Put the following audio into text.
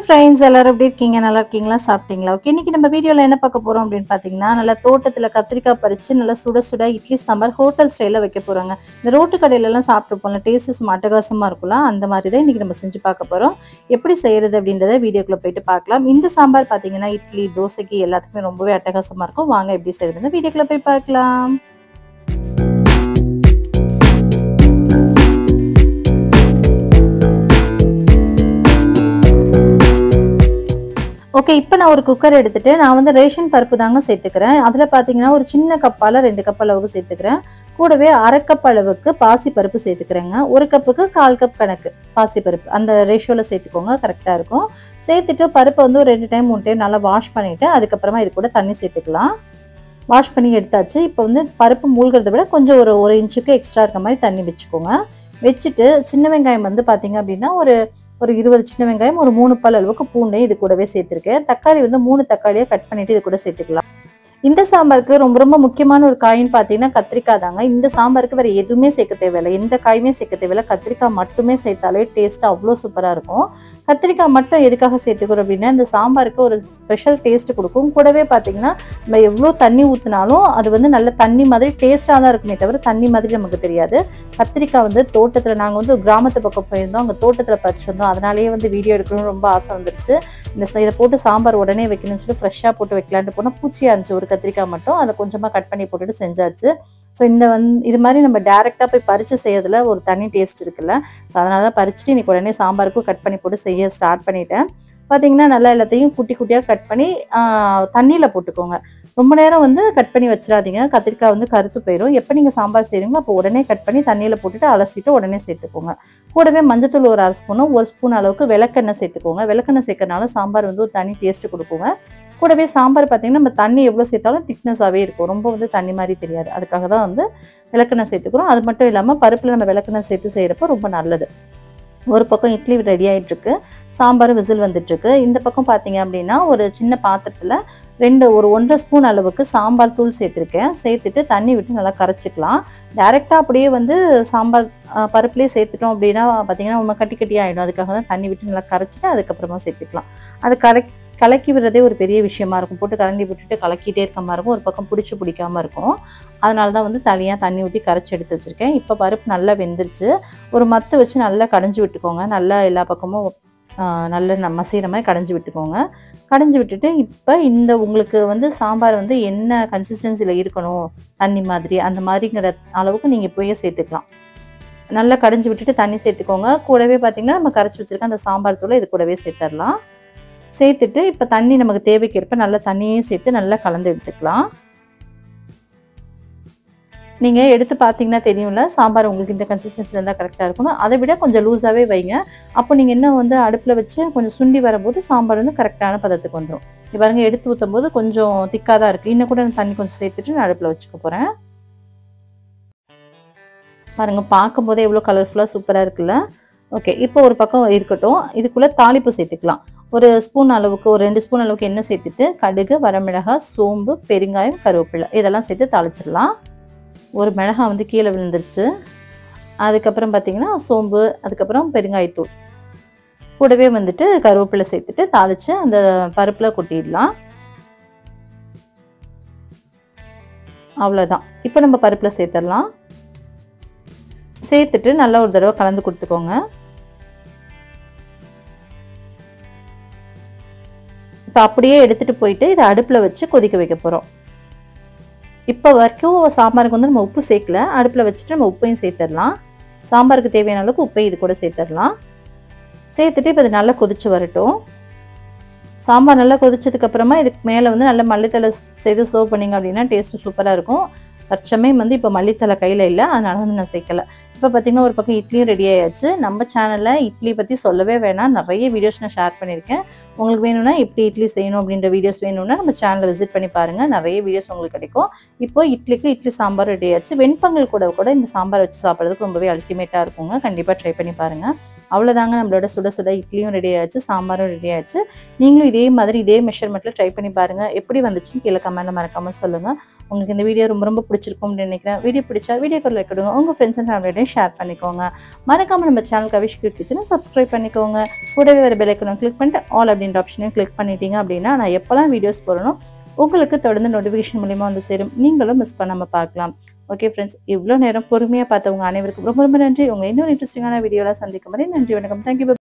friends எல்லாரும் எப்படி இருக்கீங்க நல்லா இருக்கீங்களா சாப்பிட்டீங்களா ஓகே இன்னைக்கு நம்ம வீடியோவில் என்ன பார்க்க போறோம் அப்படின்னு பார்த்தீங்கன்னா நல்லா தோட்டத்தில் கத்திரிக்காய் பறிச்சு நல்லா சுட சுட இட்லி சாம்பார் ஹோட்டல் ஸ்டைலில் வைக்க போறாங்க இந்த ரோட்டு கடையிலலாம் சாப்பிட்டு போகலாம் டேஸ்ட் சும்மா அட்டகாசமாக இருக்கும்ல அந்த மாதிரி தான் இன்னைக்கு நம்ம செஞ்சு பார்க்க போறோம் எப்படி செய்யறது அப்படின்றத வீடியோக்குள்ள போயிட்டு பார்க்கலாம் இந்த சாம்பார் பார்த்தீங்கன்னா இட்லி தோசைக்கு எல்லாத்துக்குமே ரொம்பவே அட்டகாசமாக இருக்கும் வாங்க எப்படி செய்யறதுன்னு வீடியோக்குள்ள போய் பார்க்கலாம் ஓகே இப்போ நான் ஒரு குக்கர் எடுத்துட்டு நான் வந்து ரேஷன் பருப்பு தாங்க சேர்த்துக்கிறேன் அதில் பார்த்தீங்கன்னா ஒரு சின்ன கப்பால் ரெண்டு கப் அளவுக்கு சேர்த்துக்கிறேன் கூடவே அரை கப் அளவுக்கு பாசி பருப்பு சேர்த்துக்கிறேங்க ஒரு கப்புக்கு கால் கப் கணக்கு பாசி பருப்பு அந்த ரேஷியோவில் சேர்த்துக்கோங்க கரெக்டாக இருக்கும் சேர்த்துட்டு பருப்பை வந்து ஒரு ரெண்டு டைம் மூணு டைம் நல்லா வாஷ் பண்ணிவிட்டு அதுக்கப்புறமா இது கூட தண்ணி சேர்த்துக்கலாம் வாஷ் பண்ணி எடுத்தாச்சு இப்போ வந்து பருப்பு மூழ்கிறத விட கொஞ்சம் ஒரு ஒரு இன்ச்சுக்கு எக்ஸ்ட்ரா இருக்க மாதிரி தண்ணி வச்சுக்கோங்க வச்சுட்டு சின்ன வெங்காயம் வந்து பார்த்தீங்க அப்படின்னா ஒரு ஒரு இருபது சின்ன வெங்காயம் ஒரு மூணு பல் அளவுக்கு பூண்டையும் இது கூடவே சேர்த்துருக்கேன் தக்காளி வந்து மூணு தக்காளியை கட் பண்ணிட்டு இது கூட சேர்த்துக்கலாம் இந்த சாம்பாருக்கு ரொம்ப ரொம்ப முக்கியமான ஒரு காயின்னு பார்த்தீங்கன்னா கத்திரிக்காய் தாங்க இந்த சாம்பாருக்கு வேற எதுவுமே சேர்க்க தேவையில்லை எந்த காயுமே சேர்க்க தேவையில்லை கத்திரிக்காய் மட்டுமே சேர்த்தாலே டேஸ்ட் அவ்வளோ சூப்பராக இருக்கும் கத்திரிக்காய் மட்டும் எதுக்காக சேர்த்துக்கிறோம் அப்படின்னா இந்த சாம்பாருக்கு ஒரு ஸ்பெஷல் டேஸ்ட் கொடுக்கும் கூடவே பார்த்தீங்கன்னா நம்ம எவ்வளோ தண்ணி ஊற்றினாலும் அது வந்து நல்ல தண்ணி மாதிரி டேஸ்ட்டாக தான் இருக்குமே தவிர தண்ணி மாதிரி நமக்கு தெரியாது கத்திரிக்காய் வந்து தோட்டத்தில் நாங்கள் வந்து கிராமத்து பக்கம் போயிருந்தோம் அங்கே தோட்டத்தில் பறிச்சிருந்தோம் அதனாலேயே வந்து வீடியோ எடுக்கணும்னு ரொம்ப ஆசை வந்துருச்சு இந்த ச- இதை போட்டு சாம்பார் உடனே வைக்கணும்னு சொல்லி ஃப்ரெஷ்ஷாக போட்டு வைக்கலான்ட்டு போனால் பூச்சியாக இருந்துச்சு ஒரு கத்திரிக்காய் மட்டும் அதை கொஞ்சமாக கட் பண்ணி போட்டுட்டு செஞ்சாச்சு ஸோ இந்த வந்து இது மாதிரி நம்ம டேரெக்டாக போய் பறித்து செய்யறதுல ஒரு தனி டேஸ்ட் இருக்குல்ல ஸோ அதனால தான் பறிச்சுட்டு இன்னைக்கு உடனே சாம்பாருக்கும் கட் பண்ணி போட்டு செய்ய ஸ்டார்ட் பண்ணிட்டேன் பார்த்தீங்கன்னா நல்லா எல்லாத்தையும் குட்டி குட்டியாக கட் பண்ணி தண்ணியில் போட்டுக்கோங்க ரொம்ப நேரம் வந்து கட் பண்ணி வச்சிடாதீங்க கத்திரிக்காய் வந்து கருத்து போயிடும் எப்போ நீங்கள் சாம்பார் செய்கிறீங்களோ அப்போ உடனே கட் பண்ணி தண்ணியில் போட்டுட்டு அலசிட்டு உடனே சேர்த்துக்கோங்க கூடவே மஞ்சத்தூள் ஒரு அரை ஸ்பூனும் ஒரு ஸ்பூன் அளவுக்கு விளக்கெண்ணெய் சேர்த்துக்கோங்க விளக்கெண்ணெய் சேர்க்கறனால சாம்பார் வந்து ஒரு தனி டேஸ்ட் கொடுக்குங்க கூடவே சாம்பார் பார்த்தீங்கன்னா நம்ம தண்ணி எவ்வளோ சேர்த்தாலும் திக்னஸாகவே இருக்கும் ரொம்ப வந்து தண்ணி மாதிரி தெரியாது அதுக்காக தான் வந்து விளக்கெண்ணெய் சேர்த்துக்கிறோம் அது மட்டும் இல்லாமல் பருப்பில் நம்ம விளக்கெண்ணெய் சேர்த்து செய்கிறப்போ ரொம்ப நல்லது ஒரு பக்கம் இட்லி ரெடி ஆயிட்டு இருக்கு சாம்பார் விசில் வந்துட்டு இருக்கு இந்த பக்கம் பார்த்தீங்க அப்படின்னா ஒரு சின்ன பாத்திரத்தில் ரெண்டு ஒரு ஒன்றரை ஸ்பூன் அளவுக்கு சாம்பார் தூள் சேர்த்துருக்கேன் சேர்த்துட்டு தண்ணி விட்டு நல்லா கரைச்சிக்கலாம் டைரெக்டாக அப்படியே வந்து சாம்பார் அஹ், பருப்புலேயே சேர்த்துட்டோம் அப்படின்னா பார்த்தீங்கன்னா நம்ம கட்டி கட்டி ஆகிடும் அதுக்காக தான் தண்ணி விட்டு நல்லா கரைச்சிட்டு அதுக்கப்புறமா சேர்த்துக்கலாம் அது கரை கலக்கி விடுறதே ஒரு பெரிய விஷயமா இருக்கும் போட்டு கரண்டி விட்டுட்டு கலக்கிட்டே இருக்க மாதிரி இருக்கும் ஒரு பக்கம் பிடிச்சி பிடிக்காம இருக்கும் அதனால தான் வந்து தனியாக தண்ணி ஊற்றி கரைச்சி எடுத்து வச்சுருக்கேன் இப்போ பருப்பு நல்லா வெந்துருச்சு ஒரு மத்து வச்சு நல்லா கடைஞ்சி விட்டுக்கோங்க நல்லா எல்லா பக்கமும் ஆஹ், நல்ல நம்ம மசீர மாதிரி கடைஞ்சி விட்டுக்கோங்க கடைஞ்சி விட்டுட்டு இப்போ இந்த உங்களுக்கு வந்து சாம்பார் வந்து என்ன கன்சிஸ்டன்சியில் இருக்கணும் தண்ணி மாதிரி அந்த மாதிரிங்கிற அளவுக்கு நீங்கள் இப்போயே சேர்த்துக்கலாம் நல்லா கடைஞ்சி விட்டுட்டு தண்ணி சேர்த்துக்கோங்க கூடவே பார்த்தீங்கன்னா நம்ம கரைச்சி வச்சிருக்க அந்த சாம்பார் தூளை இது கூடவே சேர்த்துடலாம் சேர்த்துட்டு இப்போ தண்ணி நமக்கு தேவைக்கேற்ப நல்லா தண்ணியும் சேர்த்து நல்லா கலந்து எடுத்துக்கலாம் நீங்கள் எடுத்து பார்த்தீங்கன்னா தெரியும்ல சாம்பார் உங்களுக்கு இந்த கன்சிஸ்டன்சியில் இருந்தால் கரெக்டாக இருக்கணும் அதை விட கொஞ்சம் லூஸாகவே வைங்க அப்போ நீங்கள் இன்னும் வந்து அடுப்பில் வச்சு கொஞ்சம் சுண்டி வரும்போது சாம்பார் வந்து கரெக்டான பதத்துக்கு வந்துடும் இது பாருங்க எடுத்து ஊற்றும் போது கொஞ்சம் திக்காக தான் இருக்குது இன்னும் கூட நான் தண்ணி கொஞ்சம் சேர்த்துட்டு நான் அடுப்பில் வச்சுக்க போகிறேன் பாருங்க பார்க்கும்போதே எவ்வளோ கலர்ஃபுல்லாக சூப்பராக இருக்குல்ல ஓகே இப்போ ஒரு பக்கம் இருக்கட்டும் இதுக்குள்ளே தாளிப்பு சேர்த்துக்கலாம் ஒரு ஸ்பூன் அளவுக்கு ஒரு ரெண்டு ஸ்பூன் அளவுக்கு எண்ணெய் சேர்த்துட்டு கடுகு வரமிளகாய் சோம்பு பெருங்காயம் கருவேப்பிலை இதெல்லாம் சேர்த்து தாளிச்சிடலாம் ஒரு மிளகாய் வந்து கீழே விழுந்துருச்சு அதுக்கப்புறம் பார்த்தீங்கன்னா சோம்பு அதுக்கப்புறம் பெருங்காயத்தூள் கூடவே வந்துட்டு கருவேப்பிலை சேர்த்துட்டு தாளித்து அந்த பருப்பில் கொட்டிடலாம் அவ்வளோதான் இப்போ நம்ம பருப்பில் சேர்த்துடலாம் சேர்த்துட்டு நல்லா ஒரு தடவை கலந்து கொடுத்துக்கோங்க இப்போ அப்படியே எடுத்துட்டு போயிட்டு இதை அடுப்பில் வச்சு கொதிக்க வைக்க போகிறோம் இப்போ வரைக்கும் சாம்பாருக்கு வந்து நம்ம உப்பு சேர்க்கல அடுப்பில் வச்சுட்டு நம்ம உப்பையும் சேர்த்துடலாம் சாம்பாருக்கு தேவையான அளவுக்கு உப்பையும் இது கூட சேர்த்துடலாம் சேர்த்துட்டு இப்போ இது நல்லா கொதிச்சு வரட்டும் சாம்பார் நல்லா கொதிச்சதுக்கு அப்புறமா இதுக்கு மேலே வந்து நல்ல மல்லித்தலை செய்து சர்வ் பண்ணீங்க அப்படின்னா டேஸ்ட் சூப்பராக இருக்கும் தற்சமயம் வந்து இப்போ மல்லித்தலை கையில் இல்லை அதனால வந்து நான் சேர்க்கல இப்போ பார்த்தீங்கன்னா ஒரு பக்கம் இட்லியும் ரெடி ஆயாச்சு நம்ம சேனலில் இட்லி பற்றி சொல்லவே வேணாம் நிறைய வீடியோஸ் நான் ஷேர் பண்ணியிருக்கேன் உங்களுக்கு வேணும்னா எப்படி இட்லி செய்யணும் அப்படின்ற வீடியோஸ் வேணும்னா நம்ம சேனலை விசிட் பண்ணி பாருங்கள் நிறைய வீடியோஸ் உங்களுக்கு கிடைக்கும் இப்போ இட்லிக்கு இட்லி சாம்பார் ரெடி ஆச்சு வெண்பொங்கல் கூட கூட இந்த சாம்பார் வச்சு சாப்பிட்றதுக்கு ரொம்பவே அல்டிமேட்டாக இருக்குங்க கண்டிப்பாக ட்ரை பண்ணி பாருங்கள் அவ்வளோதாங்க நம்மளோட சுட சுட இட்லியும் ரெடி ஆயிடுச்சு சாம்பாரும் ரெடி ஆயிடுச்சு நீங்களும் இதே மாதிரி இதே மெஷர்மெண்ட்டில் ட்ரை பண்ணி பாருங்கள் எப்படி வந்துச்சுன்னு கீழே கமெண்ட்டில் மறக்காமல் சொல்லுங்கள் உங்களுக்கு இந்த வீடியோ ரொம்ப ரொம்ப பிடிச்சிருக்கும்னு நினைக்கிறேன் வீடியோ பிடிச்சா வீடியோக்கு லைக் கொடுங்க உங்கள் ஃப்ரெண்ட்ஸ் அண்ட் ஃபேமிலியோடையும் ஷேர் பண்ணிக்கோங்க மறக்காமல் நம்ம சேனல் கவிஷ் கிட்டுச்சுன்னா சப்ஸ்கிரைப் பண்ணிக்கோங்க கூடவே ஒரு பெல்லைக்கனும் கிளிக் பண்ணிட்டு ஆல் அப்படின்ற ஆப்ஷனையும் கிளிக் பண்ணிட்டீங்க அப்படின்னா நான் எப்போல்லாம் வீடியோஸ் போடணும் உங்களுக்கு தொடர்ந்து நோட்டிஃபிகேஷன் மூலியமாக வந்து சேரும் நீங்களும் மிஸ் பண்ணாமல் பார்க்கலாம் ஓகே ஃப்ரெண்ட்ஸ் இவ்வளோ நேரம் பொறுமையாக பார்த்தவங்க அனைவருக்கும் ரொம்ப ரொம்ப நன்றி உங்களை இன்னொரு இன்ட்ரெஸ்டிங்கான வீடியோலாம் சந்திக்கும் வரை நன்றி வணக்கம் தேங்க்யூ